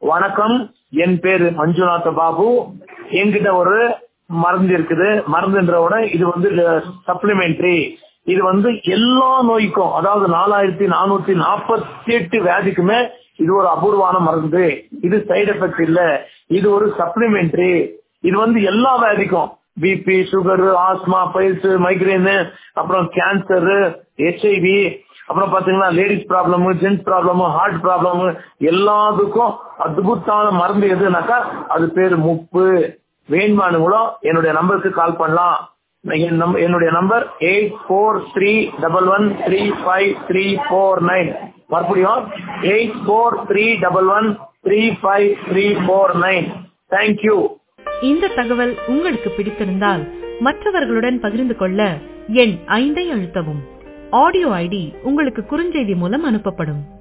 வணக்கம் என் பேரு மஞ்சுநாத பாபு என்கிட்ட ஒரு மருந்து இருக்குது மருந்துன்றவோட இது வந்து சப்ளிமெண்டரி இது வந்து எல்லா நோய்க்கும் அதாவது நாலாயிரத்தி நானூத்தி நாற்பத்தி எட்டு வியாதிக்குமே இது ஒரு அபூர்வான மருந்து இது சைடு எஃபெக்ட் இல்ல இது ஒரு சப்ளிமெண்டரி இது வந்து எல்லா வியாதிக்கும் BP sugar asthma piles migraine அப்புறம் கேன்சர் ஹெச்ஐவி அப்புறம் பாத்தீங்கன்னா ladies problem gents problem heart problem எல்லாத்துக்கும் அத்புத்தான மருந்து எதுனாக்கா அது பேரு முப்பு வேண்மானுங்களும் என்னுடைய நம்பருக்கு கால் பண்ணலாம் என் நம்ப- என்னுடைய number eight four three double one three five three four nine மறுபடியும் eight four three double one three five three four nine thank you இந்த தகவல் உங்களுக்கு பிடித்திருந்தால் மற்றவர்களுடன் பகிர்ந்து கொள்ள எண் ஐந்தை அழுத்தவும் ஆடியோ ஐடி உங்களுக்கு குறுஞ்செய்தி மூலம் அனுப்பப்படும்